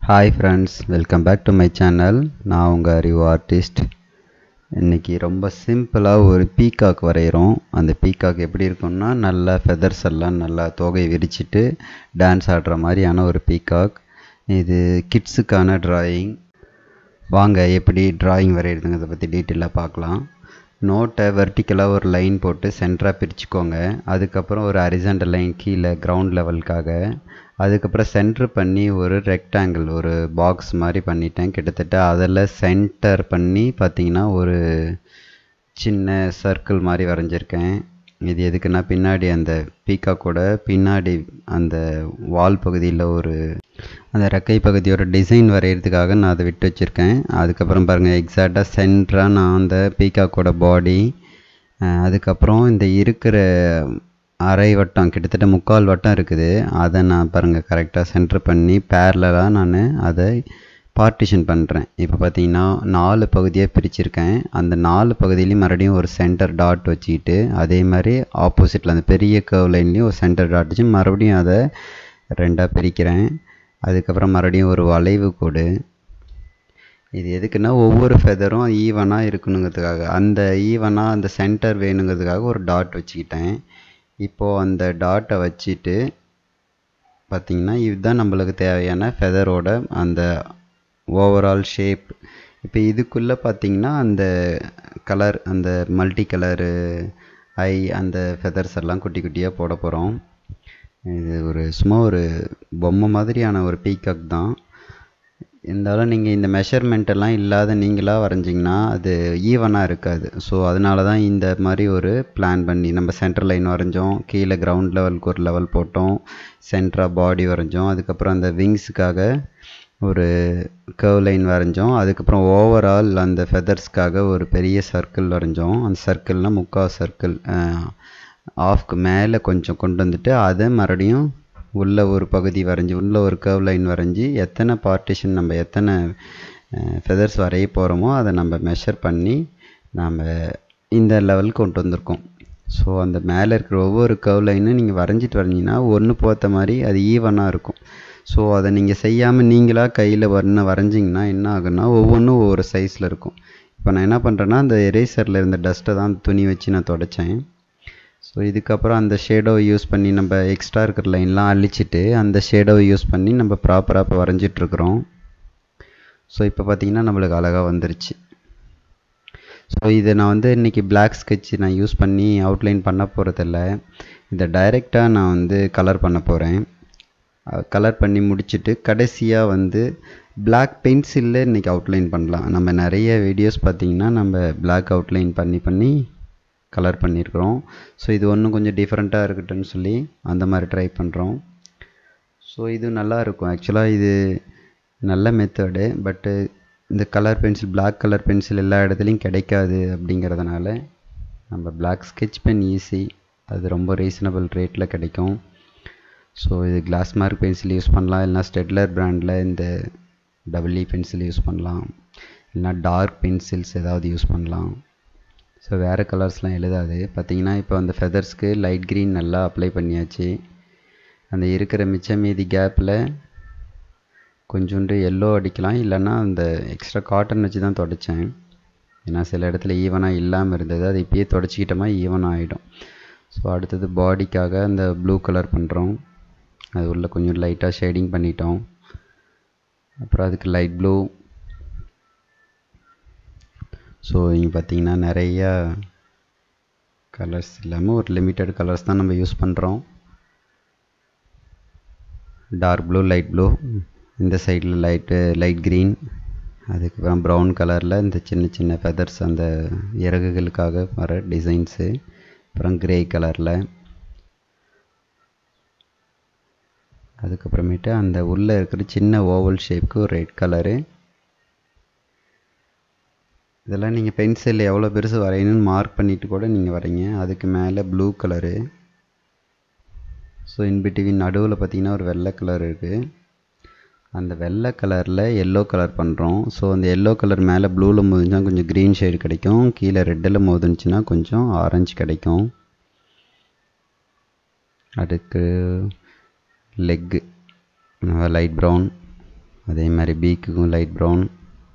hi friends welcome back to my channel நான் உங்கள் அறிவு ஆர்டிஸ்ட் இன்றைக்கி ரொம்ப சிம்பிளாக ஒரு பீகாக் வரைகிறோம் அந்த பீகாக் எப்படி இருக்கும்னா நல்லா ஃபெதர்ஸ் எல்லாம் நல்லா தோகை விரிச்சிட்டு டான்ஸ் ஆடுற மாதிரியான ஒரு பீகாக் இது கிட்ஸுக்கான டிராயிங் வாங்க எப்படி டிராயிங் வரைகிறதுங்கிறத பற்றி டீட்டெயிலாக பார்க்கலாம் நோட்டை வெர்டிக்கலாக ஒரு லைன் போட்டு சென்டராக பிரிச்சுக்கோங்க அதுக்கப்புறம் ஒரு அரிசண்டல் லைன் கீழே கிரவுண்ட் லெவலுக்காக அதுக்கப்புறம் சென்டர் பண்ணி ஒரு ரெக்டாங்கிள் ஒரு பாக்ஸ் மாதிரி பண்ணிட்டேன் கிட்டத்தட்ட அதில் சென்டர் பண்ணி பார்த்தீங்கன்னா ஒரு சின்ன சர்க்கிள் மாதிரி வரைஞ்சிருக்கேன் இது எதுக்குன்னா பின்னாடி அந்த பீக்காக்கோட பின்னாடி அந்த வால் பகுதியில் ஒரு அந்த ரெக்கை பகுதியோட டிசைன் வரைகிறதுக்காக நான் அதை விட்டு வச்சுருக்கேன் அதுக்கப்புறம் பாருங்கள் எக்ஸாக்டாக சென்டராக நான் அந்த பீக்காக்கோட பாடி அதுக்கப்புறம் இந்த இருக்கிற அரை வட்டம் கிட்டத்தட்ட முக்கால் வட்டம் இருக்குது அதை நான் பாருங்கள் கரெக்டாக சென்டர் பண்ணி பேரலாக நான் அதை பார்ட்டிஷன் பண்ணுறேன் இப்போ பார்த்தீங்கன்னா நாலு பகுதியாக பிரிச்சிருக்கேன் அந்த நாலு பகுதியிலையும் மறுபடியும் ஒரு சென்டர் டாட் வச்சுக்கிட்டு அதே மாதிரி ஆப்போசிட்டில் அந்த பெரிய கர்வ் லைன்லேயும் ஒரு சென்டர் டாட் வச்சு மறுபடியும் அதை ரெண்டாக பிரிக்கிறேன் அதுக்கப்புறம் மறுபடியும் ஒரு வளைவு கோடு இது எதுக்குன்னா ஒவ்வொரு ஃபெதரும் ஈவனாக இருக்கணுங்கிறதுக்காக அந்த ஈவனாக அந்த சென்டர் வேணுங்கிறதுக்காக ஒரு டாட் வச்சுக்கிட்டேன் இப்போது அந்த டாட்டை வச்சுட்டு பார்த்திங்கன்னா இதுதான் நம்மளுக்கு தேவையான ஃபெதரோட அந்த ஓவரால் ஷேப் இப்போ இதுக்குள்ளே பார்த்திங்கன்னா அந்த கலர் அந்த மல்டி கலரு ஐ அந்த ஃபெதர்ஸ் எல்லாம் குட்டி குட்டியாக போட போகிறோம் இது ஒரு சும்மா ஒரு பொம்மை மாதிரியான ஒரு பீக்காக் தான் இருந்தாலும் நீங்கள் இந்த மெஷர்மெண்ட் எல்லாம் இல்லாத நீங்களாக வரைஞ்சிங்கன்னா அது ஈவனாக இருக்காது ஸோ அதனால தான் இந்த மாதிரி ஒரு பிளான் பண்ணி நம்ம சென்டர் லைன் வரைஞ்சோம் கீழே கிரவுண்ட் லெவலுக்கு ஒரு லெவல் போட்டோம் சென்டராக பாடி வரைஞ்சோம் அதுக்கப்புறம் அந்த விங்ஸுக்காக ஒரு கர்வ் லைன் வரைஞ்சோம் அதுக்கப்புறம் ஓவரால் அந்த ஃபெதர்ஸ்க்காக ஒரு பெரிய சர்க்கிள் வரைஞ்சோம் அந்த சர்க்கிள்னால் முக்கால் சர்க்கிள் ஆஃப்க்கு மேலே கொஞ்சம் கொண்டு வந்துட்டு அதை மறுபடியும் உள்ள ஒரு பகுதி வரைஞ்சி உள்ள ஒரு கர்வ் லைன் வரைஞ்சி எத்தனை பார்ட்டிஷன் நம்ம எத்தனை ஃபெதர்ஸ் வரைய போகிறோமோ அதை நம்ம மெஷர் பண்ணி நம்ம இந்த லெவலுக்கு கொண்டு வந்திருக்கோம் ஸோ அந்த மேலே இருக்கிற ஒவ்வொரு கர்வ் லைனும் நீங்கள் வரைஞ்சிட்டு வரைஞ்சிங்கன்னா ஒன்று போத்த மாதிரி அது ஈவனாக இருக்கும் ஸோ அதை நீங்கள் செய்யாமல் நீங்களாக கையில் வரண வரைஞ்சிங்கன்னா என்ன ஆகுன்னா ஒவ்வொன்றும் ஒவ்வொரு சைஸில் இருக்கும் இப்போ நான் என்ன பண்ணுறேன்னா அந்த எரேசரில் இருந்த டஸ்ட்டை தான் துணி வச்சு நான் தொடச்சேன் ஸோ இதுக்கப்புறம் அந்த ஷேடோவை யூஸ் பண்ணி நம்ம எக்ஸ்ட்ரா இருக்கிற லைன்லாம் அழிச்சிட்டு அந்த ஷேடோவை யூஸ் பண்ணி நம்ம ப்ராப்பராக இப்போ வரைஞ்சிட்ருக்குறோம் ஸோ இப்போ பார்த்திங்கன்னா நம்மளுக்கு அழகாக வந்துருச்சு ஸோ இதை நான் வந்து இன்றைக்கி பிளாக் ஸ்கெட்ச் நான் யூஸ் பண்ணி அவுட்லைன் பண்ண போகிறதில்ல இதை டைரெக்டாக நான் வந்து கலர் பண்ண போகிறேன் கலர் பண்ணி முடிச்சுட்டு கடைசியாக வந்து பிளாக் பென்சிலில் இன்றைக்கி அவுட்லைன் பண்ணலாம் நம்ம நிறைய வீடியோஸ் பார்த்திங்கன்னா நம்ம பிளாக் அவுட்லைன் பண்ணி பண்ணி கலர் பண்ணியிருக்கிறோம் ஸோ இது ஒன்றும் கொஞ்சம் டிஃப்ரெண்ட்டாக இருக்கட்டும்னு சொல்லி அந்த மாதிரி ட்ரை பண்ணுறோம் ஸோ இது நல்லா இருக்கும் ஆக்சுவலாக இது நல்ல மெத்தடு பட்டு இந்த colour pencil black colour pencil எல்லா இடத்துலையும் கிடைக்காது அப்படிங்கிறதுனால நம்ம பிளாக் ஸ்கெட்ச் பென் ஈஸி அது ரொம்ப ரீசனபிள் ரேட்டில் கிடைக்கும் ஸோ இது கிளாஸ் மார்க் பென்சில் யூஸ் பண்ணலாம் இல்லைனா ஸ்டெட்லர் பிராண்டில் இந்த டபிள்இ பென்சில் யூஸ் பண்ணலாம் இல்லைனா டார்க் பென்சில்ஸ் ஏதாவது யூஸ் பண்ணலாம் ஸோ வேறு கலர்ஸ்லாம் எழுதாது பார்த்திங்கன்னா இப்போ அந்த ஃபெதர்ஸ்க்கு லைட் க்ரீன் நல்லா அப்ளை பண்ணியாச்சு அந்த இருக்கிற மிச்ச மீதி கேப்பில் கொஞ்சோண்டு எல்லோ அடிக்கலாம் இல்லைன்னா அந்த எக்ஸ்ட்ரா காட்டன் வச்சு தான் தொடச்சேன் ஏன்னா சில இடத்துல ஈவனாக இல்லாமல் இருந்தது அது இப்பயே தொடச்சிக்கிட்டோமா ஈவனாக ஆகிடும் ஸோ அடுத்தது பாடிக்காக அந்த ப்ளூ கலர் பண்ணுறோம் அது உள்ள கொஞ்சம் லைட்டாக ஷேடிங் பண்ணிட்டோம் அப்புறம் அதுக்கு லைட் ப்ளூ ஸோ இங்கே பார்த்தீங்கன்னா நிறையா கலர்ஸ் இல்லாமல் ஒரு லிமிட்டட் கலர்ஸ் தான் நம்ம யூஸ் பண்ணுறோம் டார்க் ப்ளூ லைட் ப்ளூ இந்த சைடில் லைட்டு லைட் க்ரீன் அதுக்கப்புறம் ப்ரௌன் கலரில் இந்த சின்ன சின்ன ஃபெதர்ஸ் அந்த இறகுகளுக்காக வர டிசைன்ஸு அப்புறம் க்ரே கலரில் அதுக்கப்புறமேட்டு அந்த உள்ளே இருக்கிற சின்ன ஓவல் ஷேப்க்கு ஒரு ரெட் கலரு இதெல்லாம் நீங்கள் பென்சில் எவ்வளோ பெருசு வரையணும்னு மார்க் பண்ணிவிட்டு கூட நீங்கள் வரைங்க அதுக்கு மேலே ப்ளூ கலரு ஸோ இன்பிட்வீன் நடுவில் பார்த்தீங்கன்னா ஒரு வெள்ளை கலர் இருக்குது அந்த வெள்ளை கலரில் எல்லோ கலர் பண்ணுறோம் ஸோ அந்த எல்லோ கலர் மேலே ப்ளூவில் மோதுச்சுன்னா கொஞ்சம் க்ரீன் ஷேடு கிடைக்கும் கீழே ரெட்டில் மோதுனுச்சுன்னா கொஞ்சம் ஆரஞ்சு கிடைக்கும் அதுக்கு லெக்கு லைட் ப்ரௌன் அதே மாதிரி பீக்குக்கும் லைட் ப்ரௌன்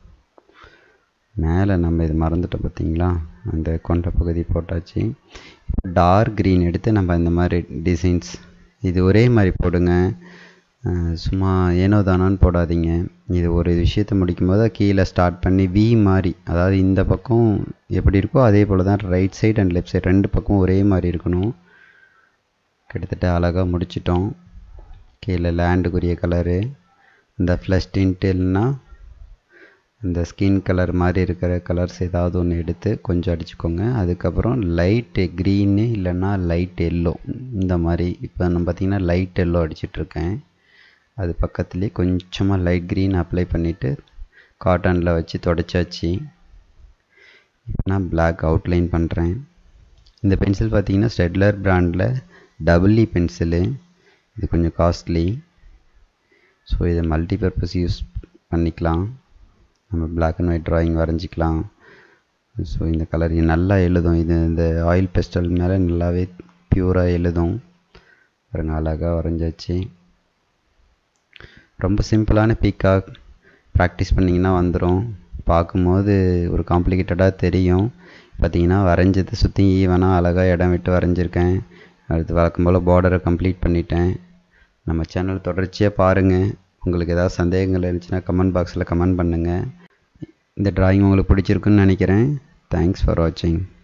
மேலே நம்ம இது மறந்துட்டோம் பார்த்தீங்களா அந்த கொண்ட பகுதி போட்டாச்சு டார்க் க்ரீன் எடுத்து நம்ம இந்த மாதிரி டிசைன்ஸ் இது ஒரே மாதிரி போடுங்க அஹ் சும்மா ஏனோ தானான்னு போடாதீங்க இது ஒரு விஷயத்தை முடிக்கும்போது கீழே ஸ்டார்ட் பண்ணி வி மாதிரி அதாவது இந்த பக்கம் எப்படி இருக்கோ அதே போல் தான் right side and left side ரெண்டு பக்கம் ஒரே மாதிரி இருக்கணும் கிட்டத்தட்ட அழகாக முடிச்சிட்டோம் கீழே லேண்டுக்குரிய கலரு இந்த ஃப்ளஷ் டின்ட்டுன்னா இந்த ஸ்கின் கலர் மாதிரி இருக்கிற கலர்ஸ் ஏதாவது ஒன்று எடுத்து கொஞ்சம் அடிச்சுக்கோங்க அதுக்கப்புறம் லைட் க்ரீனு இல்லைன்னா லைட் எல்லோ இந்த மாதிரி இப்போ நம்ம பார்த்திங்கன்னா லைட் எல்லோ அடிச்சிட்ருக்கேன் அது பக்கத்துலேயே கொஞ்சமாக லைட் க்ரீன் அப்ளை பண்ணிவிட்டு காட்டனில் வச்சு தொடச்சாச்சு இப்போ நான் பிளாக் அவுட்லைன் பண்ணுறேன் இந்த பென்சில் பார்த்தீங்கன்னா ஸ்டெட்லர் பிராண்டில் டபுள்இ பென்சிலு இது கொஞ்சம் காஸ்ட்லி ஸோ இதை மல்டிபர்பஸ் யூஸ் பண்ணிக்கலாம் நம்ம பிளாக் அண்ட் ஒயிட் ட்ராயிங் வரைஞ்சிக்கலாம் ஸோ இந்த கலர் நல்லா எழுதும் இது இந்த ஆயில் பெஸ்டல் மேலே நல்லாவே பியூராக எழுதும் பாருங்க அழகாக வரைஞ்சாச்சு ரொம்ப சிம்பிளான பீக்காக் ப்ராக்டிஸ் பண்ணிங்கன்னா வந்துடும் பார்க்கும்போது ஒரு காம்ப்ளிகேட்டடாக தெரியும் பார்த்தீங்கன்னா வரைஞ்சது சுற்றி ஈவனாக அழகாக இடம் விட்டு வரைஞ்சிருக்கேன் அடுத்து வழக்கம் போல் பார்டரை கம்ப்ளீட் பண்ணிட்டேன் நம்ம சேனல் தொடர்ச்சியாக பாருங்கள் உங்களுக்கு ஏதாவது சந்தேகங்கள் இருந்துச்சுன்னா கமெண்ட் பாக்ஸில் கமெண்ட் பண்ணுங்கள் இந்த டிராயிங் உங்களுக்கு பிடிச்சிருக்குன்னு நினைக்கிறேன் தேங்க்ஸ் ஃபார் வாட்சிங்